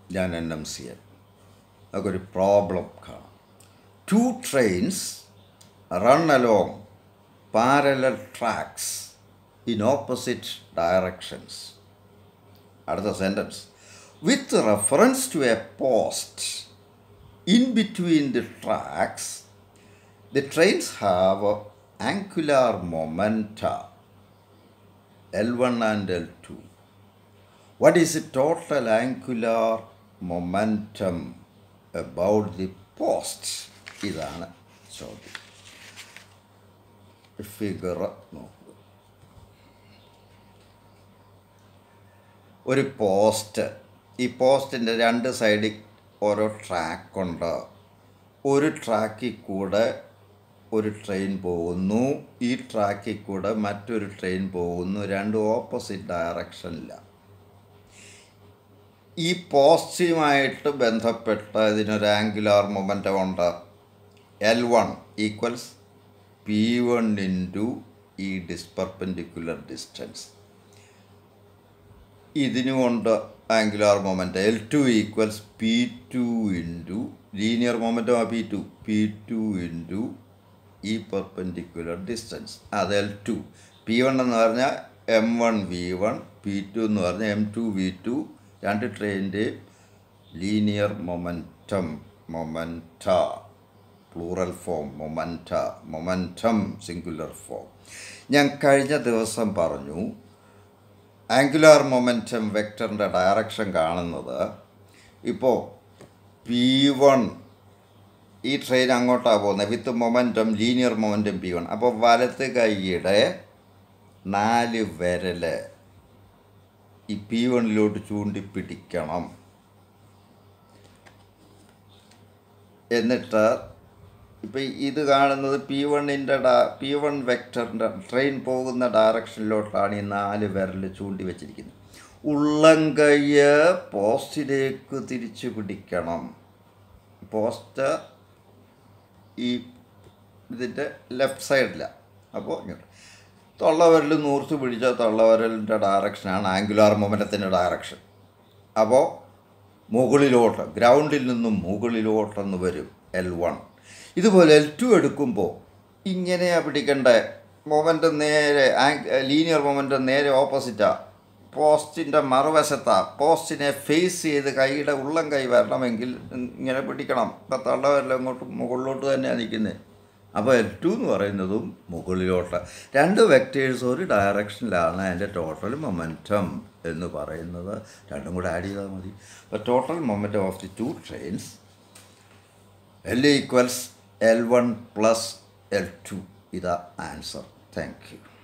ഞാൻ N M C N നമുക്കൊരു problem കാണാം two trains run along parallel tracks in opposite directions അടുത്ത sentence with reference to a post in between the tracks the trains have angular momenta L1 and L2. What is the total angular momentum about the post? ഇതാണ് ചോദ്യം figure നോക്കുക ഒരു post ഈ പോസ്റ്റിൻ്റെ രണ്ട് സൈഡിൽ ഓരോ ട്രാക്കുണ്ട് ഒരു ട്രാക്കിൽ കൂടെ ഒരു ട്രെയിൻ പോകുന്നു ഈ ട്രാക്കിൽ കൂടെ മറ്റൊരു ട്രെയിൻ പോകുന്നു രണ്ട് ഓപ്പോസിറ്റ് ഡയറക്ഷനിലാണ് ഈ പോസ്റ്റുമായിട്ട് ബന്ധപ്പെട്ട ഇതിനൊരു ആംഗുലാർ മൊമെൻ്റം ഉണ്ട് L one equals P one into ഈ ഡിസ്പെർപെൻഡിക്കുലർ ഡിസ്റ്റൻസ് ഇതിനുകൊണ്ട് angular moment L two equals P two into linear momentum ആ P two P two into ഈ പെർപെൻഡിക്കുലർ ഡിസ്റ്റൻസ് അത് എൽ ടു പി വൺ എന്ന് പറഞ്ഞാൽ M one V one P two എന്ന് പറഞ്ഞാൽ M two V two രണ്ട് ട്രെയിനിൻ്റെ linear momentum momenta plural form momenta momentum singular form ഞാൻ കഴിഞ്ഞ ദിവസം പറഞ്ഞു ആംഗുലാർ മൊമെൻറ്റം വെക്ടറിൻ്റെ ഡയറക്ഷൻ കാണുന്നത് ഇപ്പോൾ പി വൺ ഈ ട്രെയിൻ അങ്ങോട്ടാണ് പോകുന്നത് with momentum linear momentum P one അപ്പോൾ വലത്ത് കൈയുടെ നാല് വിരൽ ഈ പി വണ്ണിലോട്ട് ചൂണ്ടിപ്പിടിക്കണം എന്നിട്ട് ഇപ്പം ഇത് കാണുന്നത് പി വണ്ണിൻ്റെ ഡാ പി വൺ വെക്ടറിൻ്റെ ട്രെയിൻ പോകുന്ന ഡയറക്ഷനിലോട്ടാണ് ഈ നാല് വിരൽ ചൂണ്ടി വെച്ചിരിക്കുന്നത് ഉള്ളംകൈയ്യ് പോസ്റ്റിലേക്ക് തിരിച്ചു പിടിക്കണം പോസ്റ്റ് ഈ ഇതിൻ്റെ ലെഫ്റ്റ് സൈഡിലാണ് അപ്പോൾ ഇങ്ങോട്ട് തൊള്ളവരൽ നൂർത്ത് പിടിച്ച തൊള്ളവരലിൻ്റെ ഡയറക്ഷനാണ് ആംഗുലാർ മൊമെൻറ്റത്തിൻ്റെ ഡയറക്ഷൻ അപ്പോൾ മുകളിലോട്ട് ഗ്രൗണ്ടിൽ നിന്നും മുകളിലോട്ടെന്ന് വരും എൽ വൺ ഇതുപോലെ എൽ ടു എടുക്കുമ്പോൾ ഇങ്ങനെയാണ് പിടിക്കേണ്ട മൊമെൻറ്റം നേരെ ലീനിയർ മൊമെൻറ്റം നേരെ ഓപ്പോസിറ്റാണ് പോസ്റ്റിൻ്റെ മറുവശത്താണ് പോസ്റ്റിനെ ഫേസ് ചെയ്ത് കൈയുടെ ഉള്ളം കൈ വരണമെങ്കിൽ ഇങ്ങനെ പിടിക്കണം ഇപ്പം തള്ളവരെല്ലാം അങ്ങോട്ട് മുകളിലോട്ട് തന്നെയാണ് നിൽക്കുന്നത് അപ്പോൾ എൽ ടു എന്ന് പറയുന്നതും മുകളിലോട്ട് രണ്ട് വെക്റ്റേഴ്സ് ഒരു ഡയറക്ഷനിലാണ് അതിൻ്റെ ടോട്ടൽ മൊമെൻറ്റം എന്ന് പറയുന്നത് രണ്ടും കൂടെ ആഡ് ചെയ്താൽ മതി അപ്പോൾ total momentum of the two trains L equals L one plus L two ഇതാ ആൻസർ താങ്ക് യു